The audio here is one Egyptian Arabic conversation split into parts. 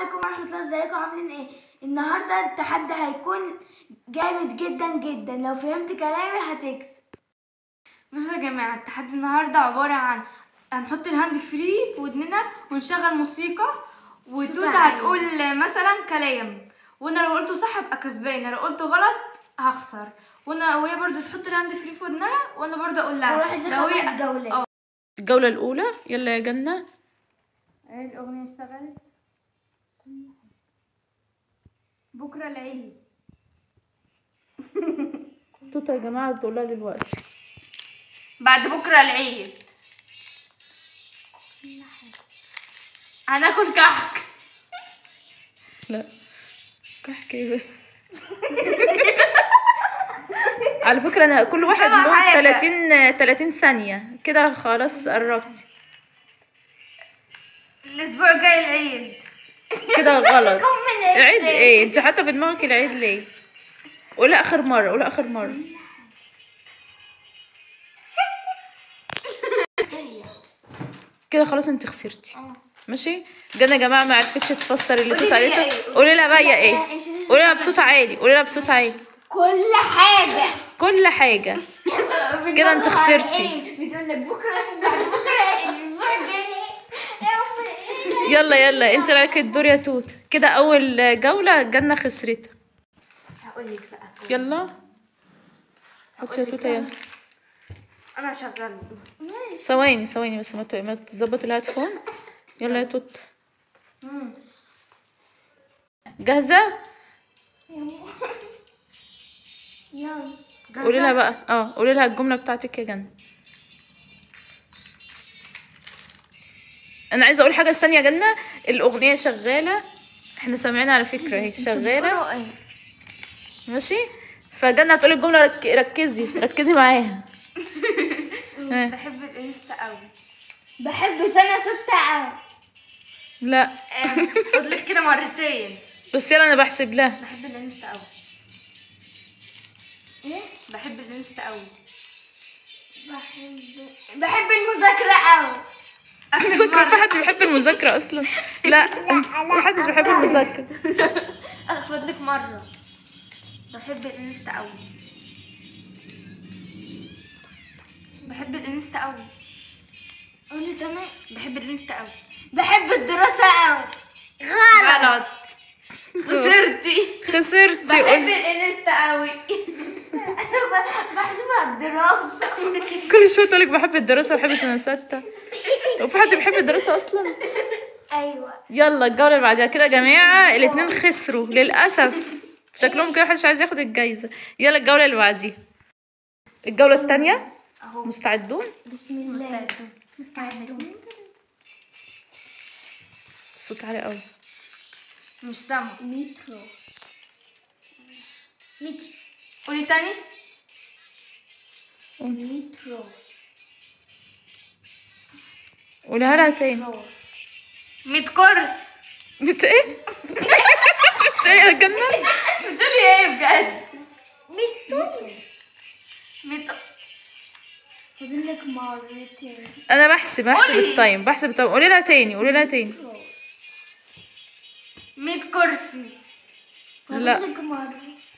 عليكم ورحمة الله ازيكم عاملين ايه النهاردة التحدي هيكون جامد جدا جدا لو فهمت كلامي هتكسب بصوا يا جماعة التحدي النهاردة عبارة عن هنحط الهاند فري في ودننا ونشغل موسيقى وتوتا عالي. هتقول مثلا كلام وانا لو قلته صح ابقى كسبانة لو قلته غلط هخسر وانا وهي برضو تحط الهاند فري في ودنها وانا برضو اقول لها وراح دي لو هي خمس جولات الجولة الأولى يلا يا جنة ايه الأغنية اشتغلت بكرة العيد توتا يا جماعة بتقولها دلوقتي بعد بكرة العيد هناكل كحك لا كحك ايه بس على فكرة أنا كل واحد سبع له حاجة. 30 30 ثانية كده خلاص قربتي الأسبوع الجاي العيد كده غلط العيد ايه انت حاطة في دماغك العيد ليه قولها آخر مرة قولها آخر مرة كده خلاص انت خسرتي ماشي جنة يا جماعة ما عرفتش تفسر اللي توتا لي هي قالته ايه. قولي لها بقى هي ايه قولي لها بصوت عالي قولي لها بصوت عالي كل حاجة كل حاجة كده انت خسرتي بتقول لك بكرة بعد بكرة الأسبوع الجاي يلا يلا انت لك الدور يا توت كده اول جولة جنة خسرتها هقول لك بقى يلا حط يا توت يلا أنا شغال ثواني ثواني بس ما ت- ما تظبط الهاتفون يلا يا توت جاهزة يلا قولي لها بقى اه قولي لها الجملة بتاعتك يا جنة انا عايزة اقول حاجة استني يا جنة الاغنية شغالة احنا سامعين على فكرة هي شغالة ايه ماشي فجنة هتقولي الجملة رك... ركزي ركزي معاها ها. بحب الانستا قوي بحب سنة ستة أوي لا فضلت كده مرتين بس يلا انا بحسب لها بحب الانستا قوي ايه بحب الانستا قوي بحب بحب المذاكرة أوي المذاكرة في حد بيحب المذاكرة اصلا لا ما حدش بيحب المذاكرة فضلك مرة بحب الانستا قوي بحب الانستا قوي قولي تمام بحب الانستا قوي بحب الدراسة أوي غلط غلط خسرتي خسرتي بحب قول الانستا قوي أنا بحسبها الدراسة كل شوية تقولك بحب الدراسة بحب سنة ستة وفي حد بيحب الدراسة اصلا أيوة يلا الجولة اللي بعدها كده يا جماعة الاتنين خسروا للأسف شكلهم كده محدش عايز ياخد الجايزة يلا الجولة اللي بعديها الجولة التانية اهو مستعدون بسم الله مستعدة مستعدة الصوت عالي قوي مش سامع مترو مترو قولي تاني مترو قولها لها تاني ميت كورس انت ايه؟ انت ايه يا جنة؟ بتقولي ايه بجد مترو ميت فاضل لك مرتين انا بحسب بحسب قولي. التايم بحسب التايم قولي لها تاني قولي لها تاني ميت كرسي لا. فاضل لك مرة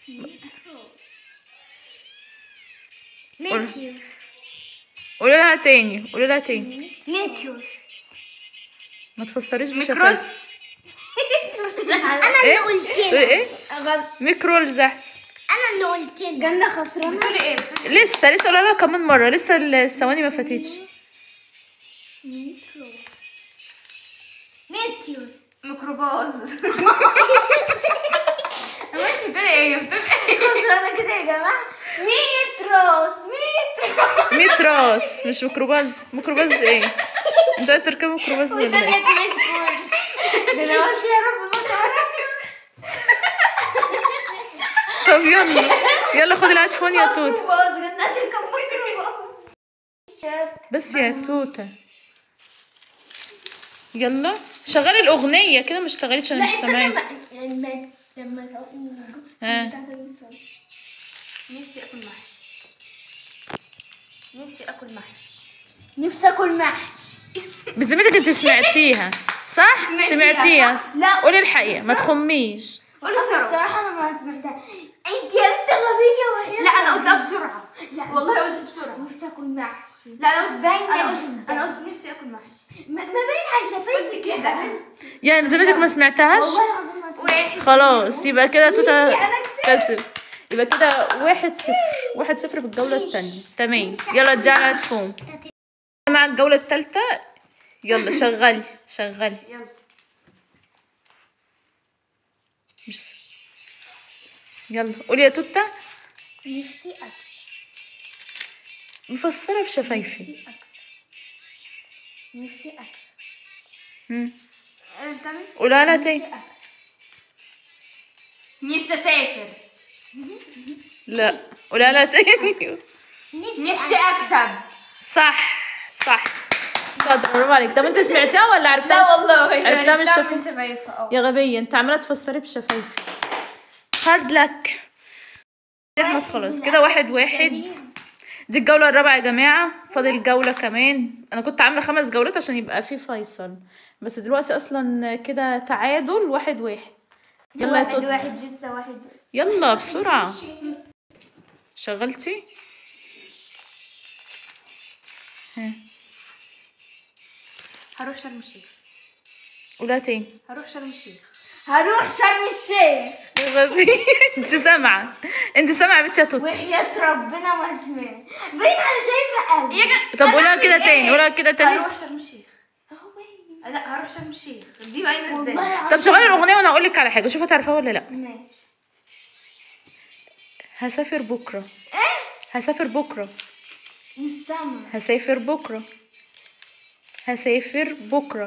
قول. مترو قولي لها تاني قولي لها تاني مترو ما تفسريش ميكروس بشفاف انا ايه؟ اللي قلت تقولي ايه؟ غلط ميكرولز احسن انا اللي قلت جنة خسرانة بتقولي ايه بتقولي لسه لسه قولها لها كمان مرة لسه الثواني ما فاتتش مترو مترو ميكروباص هو انت بتقولي ايه بتقولي ايه خسرانة كده يا جماعة متروس مترو متراس مش ميكروباص ميكروباص ايه؟ انت عايز تركبي ميكروباص ولا والتانية ايه؟ كمان كورس ده انا قلت يا رب ما تعرف طب يلا يلا خد الهاتفون يا توت ميكروباص جنة تركب ميكروباص بس يا توتة يلا شغلي الأغنية كده ما اشتغلتش أنا مش سامعاك لما لما تقول ها. نفسي اكل محشي نفسي اكل محشي نفسي اكل محشي بذمتك انت سمعتيها صح سمعتيها لا. قولي الحقيقه ما تخميش قولي بسرعه بصراحة أنا ما سمعتها أنت يا بنت غبية وحياة لا انا قلتها بسرعه لا والله قلت بسرعه نفسي آكل محشي لا انا قلت باينة انا قلت جدا. انا قلت نفسي اكل محشي ما ما باين على شفايفي قلت كده يعني بذمتك ما سمعتهاش والله العظيم ما سمعتها واحد خلاص يبقى كده توتا أنا كسبت. كسب يبقى كده واحد صفر واحد صفر في الجولة التانية تمام يلا دي على تفوم مع الجولة التالتة يلا شغلي شغلي يلا بس. يلا قولي يا توتا نفسي أكسب مفسرة بشفايفي نفسي أكسب نفسي أكسب مم. تاني قولها لها نفسي تاني أكسب نفسي اسافر لا قولها لها تاني نفسي اكسب صح صح صدق برافو عليك طب انت سمعتها ولا عرفتها لا والله عرفتها من من الشفايف شفايفها اه يا غبية انت عمالة تفسري بشفايفي هارد لك احمد خلاص كده واحد واحد دي الجولة الرابعة يا جماعة فاضل جولة كمان أنا كنت عاملة خمس جولات عشان يبقى في فيصل بس دلوقتي أصلا كده تعادل واحد واحد يلا يا واحد توت واحد لسه واحد يلا بسرعة شغلتي ها هروح شرم الشيخ قولها تاني هروح شرم الشيخ هروح شرم الشيخ غبي انت سامعة انت سامعة يا بنتي يا توت وحياة ربنا ما سمعت باين على شايفة قوي طب قولها كده تاني قولها كده تاني هروح شرم الشيخ أهو باين. لا هروح شرم الشيخ دي باينه والله ازاي العظيم طب شغلي الأغنية وأنا أقول لك على حاجة شوف هتعرفها ولا لأ ماشي هسافر بكرة هسافر بكرة مش سامعة هسافر بكرة هسافر بكرة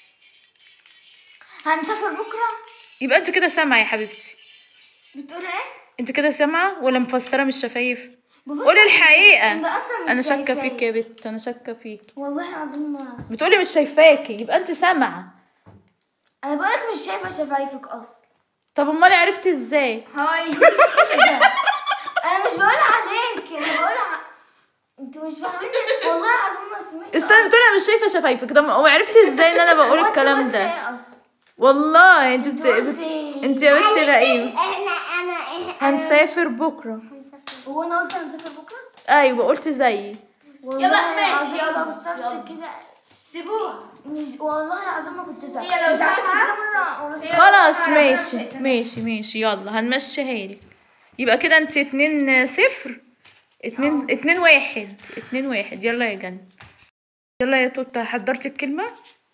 هنسافر بكرة يبقى انت كده سامعة يا حبيبتي بتقول ايه؟ انت كده سامعة ولا مفسرة من الشفايف ببص قولي على- الحقيقة انت اصلا مش انا شاكة شايفاني. فيك يا بت انا شاكة فيك والله العظيم ما بتقولي مش شايفاكي يبقى انت سامعة انا بقولك مش شايفة شفايفك اصلا طب امال عرفتي ازاي هاي انا مش بقول عليك انا بقول ع... انت مش فاهمين والله العظيم ما سمعت استني بتقولي انا مش شايفة شفايفك طب وعرفتي ازاي ان انا بقول هو انت الكلام قلت ده ايه اصلا؟ والله انت بت... قلت بت... ايه؟ انت يا بنت لئيمة احنا انا هنسافر بكرة هو انا قلت هنسافر بكرة؟ ايوه قلت زيي والله يلا ماشي، العظيم يلا، لو بصرت يلا. كده سيبوها مش والله العظيم ما كنت زعلت هي لو زعلت سامعة- كده مرة ولا- هي خلاص لو ماشي سمعت- ماشي ماشي يلا هنمشيها لك يبقى كده انت اتنين صفر اتنين اتنين واحد اتنين واحد يلا يا جنة يلا يا توتا حضرتي الكلمة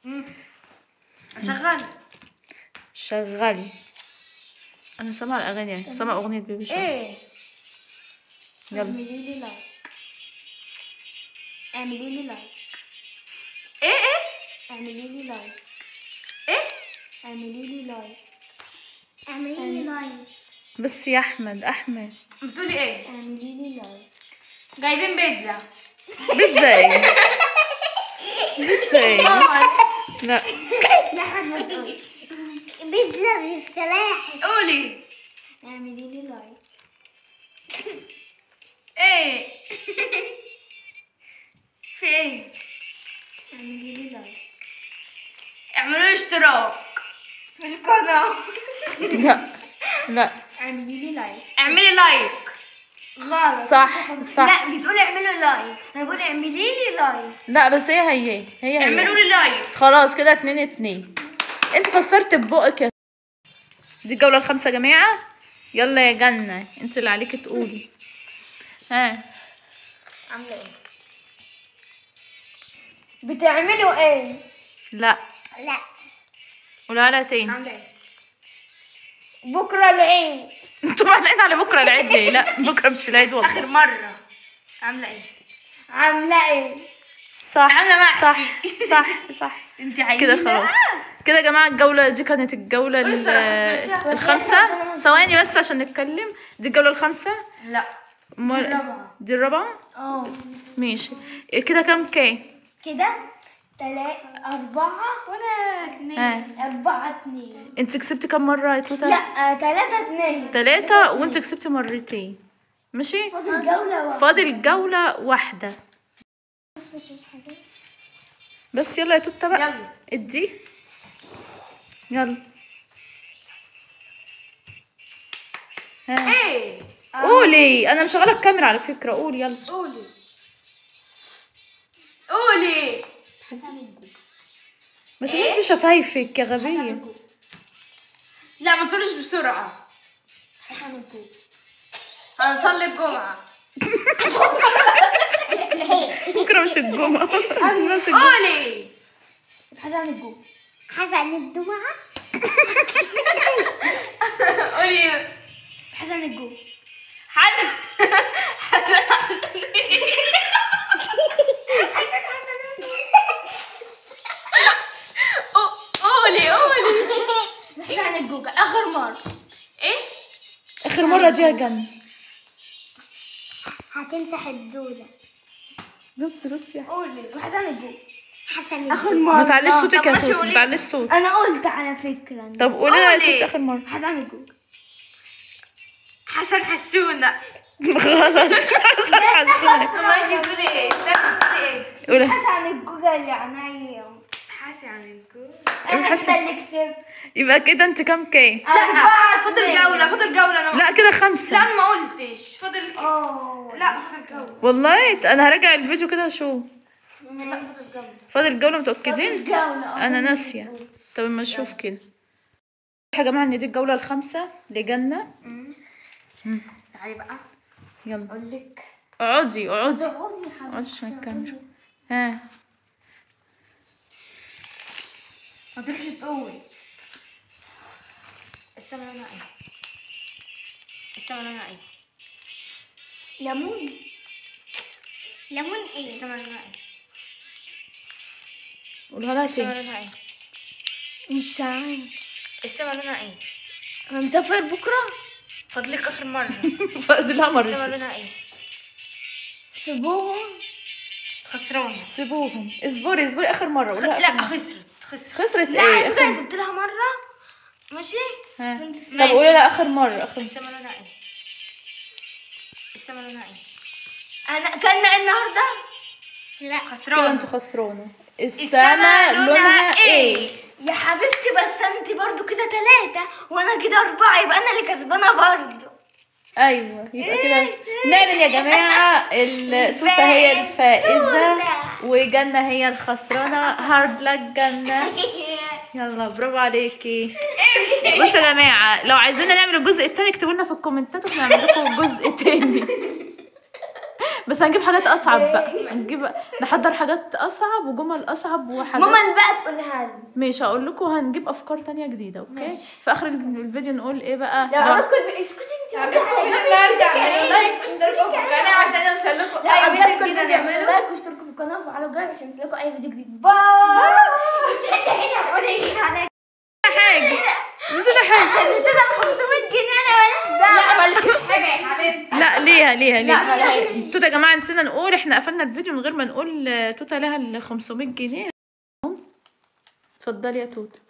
شغال شغلي انا سامعة الاغاني يعني سامعة اغنية بيبي شارك ايه يلا اعملي لي لايك اعملي لي لايك ايه ايه اعملي لي لايك ايه اعملي لي لايك اعملي لي لايك بس يا احمد احمد بتقولي ايه اعملي لي لايك جايبين بيتزا بيتزا ايه بيتزا ايه لا لا حد ما تقول بيتزا بالسلاح قولي اعملي لي لايك ايه في ايه اعملي لي لايك اعملوا لي اشتراك في القناة لا لا اعملي لي لايك اعملي لايك غلط صح صح لا بتقولي اعملوا لايك انا بقول اعملي لي لايك لا بس هي هي هي اعملوا هي لي لايك خلاص كده اتنين اتنين انت فسرت ببقك يا دي الجولة الخامسة يا جماعة يلا يا جنة انت اللي عليك تقولي ها عامله ايه بتعملوا ايه لا لا قولها لها تاني عامله ايه بكره العيد انتوا معلقين على بكرة العيد ليه لا بكرة مش العيد والله اخر مرة عامله ايه عامله ايه صح عاملة محشي. صح صح صح انت عايزة كده خلاص كده يا جماعة الجولة دي كانت الجولة ال- الصراحة سمعتها. الخامسة ثواني بس عشان نتكلم دي الجولة الخامسة لا أمال- دي الرابعة. دي الرابعة اه ماشي كده كام كام كده تلاتة أربعة وانا اتنين ها أربعة اتنين انت كسبتي كام مرة يا توتا لا آه، تلاتة اتنين تلاتة وانت كسبتي مرتين ماشي فاضل جولة واحدة فاضل جولة واحدة بص شوف حاجة بس يلا يا توتا بقى يلا ادي يلا ها. ايه قولي انا مشغله الكاميرا على فكره قولي يلا قولي قولي حسن الجوج ما تقوليش بشفايفك يا غبيه لا ما تقولش بسرعة حسن الجوج هنصلي الجمعة بكره مش الجمعه بس الجمعة. قولي حسن الجوج حسن الجمعة قولي حسن الجوج حسن حسن حسن قو- قولي قولي حسن الجوج اخر مره ايه اخر مره دي يا جنة هتمسح الدولة بص بص يا قولي حسن الجوج حسن اخر الجمعة مره ما تعليش صوتك طب يا ماشي توت ما قولي. تعليش صوت انا قلت على فكره طب قولي لنا قولي. صوت اخر مره حسن الجوج حسن حسونة غلط حسن حسن ما انتي بتقولي ايه استني بتقولي ايه قولي حسن الجوج اللي عينيا حسن الجول انا حسن. كده اللي كسبت يبقى كده انت كام كام أربعة فاضل اتنين. جولة فاضل جولة انا لا كده خمسة لا انا ما قلتش فاضل ك- اه لا فاضل جولة والله انا هراجع الفيديو كده اشوف لا فاضل جولة فاضل جولة متأكدين جولة انا ناسية طب اما نشوف كده يا جماعة ان دي الجولة الخامسة لجنة تعالي بقى يلا اقول لك اقعدي اقعدي اقعدي يا حبيبتي اقعدي عشان الكاميرا ها ما تروحش تقولي استنى انا ايه استنى انا ايه ليمون ليمون ايه استنى انا ايه قولها لها استنى تاني انا ايه مش عارف استنى انا ايه هنسافر بكرة فاضلك اخر مرة فاضلها استنى مرتين انا ايه سيبوهم خسرانة سيبوهم اصبري اصبري اخر مرة قولها آخر لا مرة. خسرت خسرت خسرت لا ايه على فكرة اخر أنا سبت لها مرة ماشي ها طب ماشي. قولي لها اخر مرة اخر استنى انا ايه استنى انا ايه أنا كنا النهاردة لا كده خسرانة انت خسرانة السما السما لونها لونها ايه؟ ايه يا حبيبتي بس انت برضو كده تلاتة وانا كده اربعة يبقى انا اللي كسبانة برضو ايوه يبقى كده نعلن يا جماعه التوته هي الفائزه وجنه هي الخسرانه هارد لك جنه يلا برافو عليكي بصوا يا جماعه لو عايزيننا نعمل الجزء التاني اكتبوا لنا في الكومنتات واحنا هنعمل لكم جزء تاني بس هنجيب حاجات اصعب بقى هنجيب نحضر حاجات اصعب وجمل اصعب وحاجات ماما اللي بقى تقولها لي مش هقول لكم هنجيب افكار تانية جديده اوكي ماشي. في اخر الفيديو نقول ايه بقى لو عجبكم الفيديو اسكتي انت عجبكم الفيديو اعملوا لايك واشتركوا في القناة عشان يوصل لكم لا اي عجبكم فيديو جديد الفيديو اعملوا نعمله لايك واشتركوا في القناة وفعلوا الجرس عشان يوصلكم اي فيديو جديد باي انت انت هنا هتقولي على حاجه نسينا حاجه نسينا 500 جنيه انا ماليش دعوة لا مالكيش حاجة يا حبيبتي لا ليها ليها ليها ملهاش. توتا يا جماعه نسينا نقول احنا قفلنا الفيديو من غير ما نقول آه، توتا لها ال 500 جنيه اتفضلي يا توتا